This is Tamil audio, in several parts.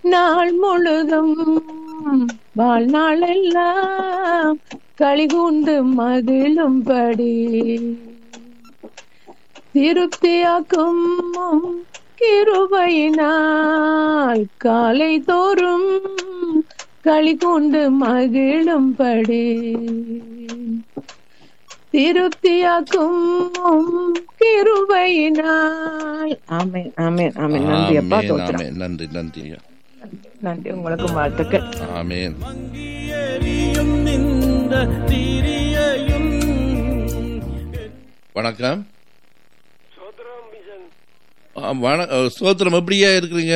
நாள் முழுதும் வாழ்நாளெல்லாம் களிகூண்டு மகிழும்படி திருப்தியாக்கும் உம் கிருபையினால் காலை தோறும் களிகூண்டு மகிழும்படி திருப்தியாக்கும் உம் கிருபையினால் ஆமென் ஆமென் ஆமென் நன்றி அப்பா ஆமென், தோத்திரம் ஆமென். நன்றி நன்றி ஐயா. நன்றி உங்களுக்கு வாழ்த்துக்கள் ஆமென் மங்கியெறியும் நின்ற திரியையும் வணக்கம் சோதரம் மிஷன் ஆ, வண- அ, ஸ்தோத்திரம் எப்படியா இருக்கிறீங்க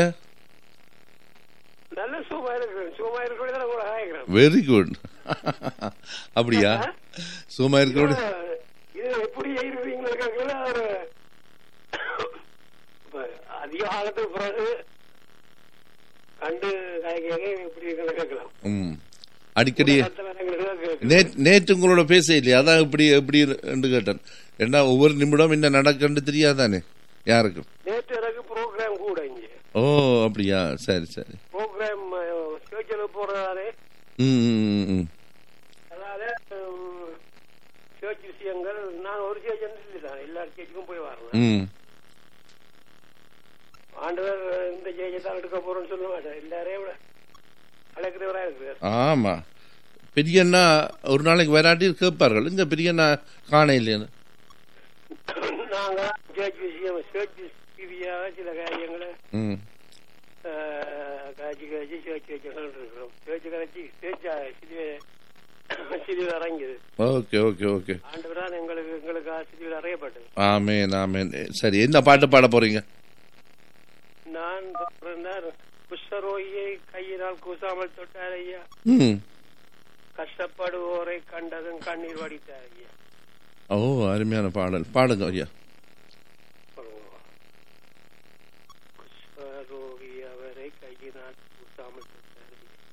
நல்ல சுகமா இருக்கிறேன் சுகமா இருக்கிறது கூட ஆகிறேன் வெரி குட் அப்படியா சும்மா இருக்கிறோட இது எப்படி இருக்கிறீங்களா கேட்கல ஒரு இப்ப அதிக காலத்துக்கு பிறகு கண்டு காய்கறி எப்படி இருக்குன்னு கேட்கலாம் ம் அடிக்கடி அடுத்த நேரங்களுக்கு கேட்கலாம். நே- நேற்று உங்களோட பேச இல்லையா அதான் இப்படி எப்படி என்று கேட்டேன் ஏன்னா ஒவ்வொரு நிமிடம் என்ன நடக்குன்னு தெரியாதானே யாருக்கும் நேற்று எனக்கு ப்ரோக்ராம் கூட இங்க ஓ அப்படியா சரி சரி ப்ரோக்ராம் சேர்ச்சில் போறதாலே ம் ம், ம், ம் அதனால சேர்ச் விஷயங்கள் நான் ஒரு சேர்ச் தான் எல்லா சேர்ச்சுக்கும் போய் வரேன் ம் ஆண்டவர் இந்த ஜெயிச்சை தான் எடுக்க போறோம்னு சொல்ல மாட்டேன் எல்லாரையும் விட அழைக்கிறவரா இருக்கிறார் ஆமா பெரியண்ணா ஒரு நாளைக்கு வராட்டி கேட்பார்கள் இங்க பெரியண்ணா காண இல்லையான்னு நாங்க சேர்ச் விஷயம் சேர்ச் ரீதியாக சில காரியங்களை ம் அஹ், காய்ச்சி காய்ச்சி சேர்ச்சி வச்சுகள் இருக்கிறோம் சேர்ச்சி காய்ச்சி சேர்ச்சா சிலுவை சிலுவை இறங்கியது ஓகே ஓகே ஓகே ஆண்டவரான் எங்களுக்கு எங்களுக்கு சிலுவையில் அறையப்பட்டது ஆமேன் ஆமேன் சரி என்ன பாட்டு பாட போறீங்க நான் பிறந்தார் குஷ்டரோகியை கையினால் கூசாமல் தொட்டார் ஐயா ம் கஷ்டப்படுவோரை கண்டதும் கண்ணீர் வடித்தார் ஐயா ஓ அருமையான பாடல் பாடுங்க ஐயா குஷ்டரோகி அவரை கையினால் கூசாமல் தொட்டார் ஐயா